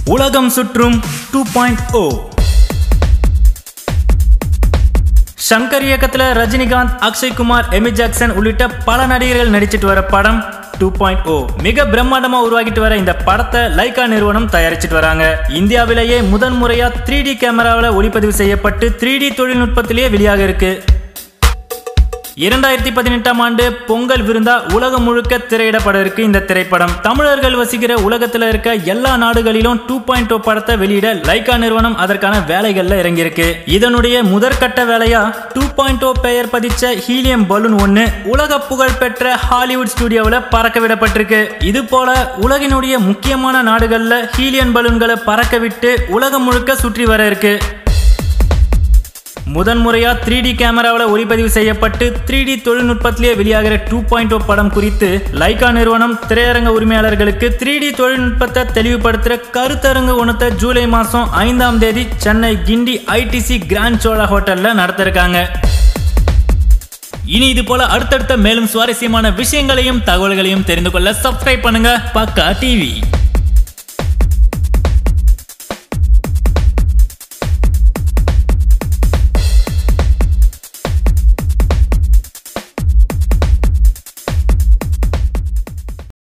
உலகம் சுற்றும் two point O Shankar இயக்கத்தில் ரஜினிகாந்த் அக்ஷய் குமார் எமி ஜாக்சன் உள்ளிட்ட பல நடிகர்கள் நடிச்சிட்டு வர படம் டூ பாயிண்ட் ஓ மிக பிரம்மாண்டமா உருவாக்கிட்டு வர இந்த படத்தை லைகா நிறுவனம் தயாரிச்சிட்டு வராங்க இந்தியாவிலேயே முதன் முறையா த்ரீ டி கேமராவில் ஒளிப்பதிவு செய்யப்பட்டு த்ரீ டி தொழில்நுட்பத்திலேயே வெளியாக இருக்கு இரண்டாயிரத்தி பதினெட்டாம் ஆண்டு பொங்கல் விருந்தா உலகம் முழுக்க திரையிடப்பட இருக்கு இந்த திரைப்படம் தமிழர்கள் வசிக்கிற உலகத்துல இருக்க எல்லா நாடுகளிலும் டூ பாயிண்ட் ஓ படத்தை வெளியிட லைகா நிறுவனம் அதற்கான வேலைகள்ல இறங்கியிருக்கு இதனுடைய முதற்கட்ட வேலையா டூ பாயிண்ட் ஓ பெயர் பதிச்ச ஹீலியம் பலூன் ஒன்று உலக புகழ் பெற்ற ஹாலிவுட் ஸ்டுடியோவில் பறக்க விடப்பட்டிருக்கு இது போல உலகினுடைய முக்கியமான நாடுகள்ல ஹீலியன் பலூன்களை பறக்க விட்டு உலகம் முழுக்க சுற்றி வர இருக்கு முதன் முறையா த்ரீ டி கேமராவில் ஒளிப்பதிவு செய்யப்பட்டு த்ரீ டி தொழில்நுட்பத்திலேயே வெளியாகிற டூ பாயிண்ட் ஓ படம் குறித்து லைகா நிறுவனம் திரையரங்க உரிமையாளர்களுக்கு த்ரீ டி தொழில்நுட்பத்தை தெளிவுபடுத்துகிற கருத்தரங்கு ஒன்றத்தை ஜூலை மாதம் ஐந்தாம் தேதி சென்னை கிண்டி ஐடிசி கிராண்ட் சோழா ஹோட்டலில் நடத்திருக்காங்க இனி இது போல அடுத்தடுத்த மேலும் சுவாரஸ்யமான விஷயங்களையும் தகவல்களையும் தெரிந்து கொள்ள சப்ஸ்கிரைப் பண்ணுங்க பக்கா டிவி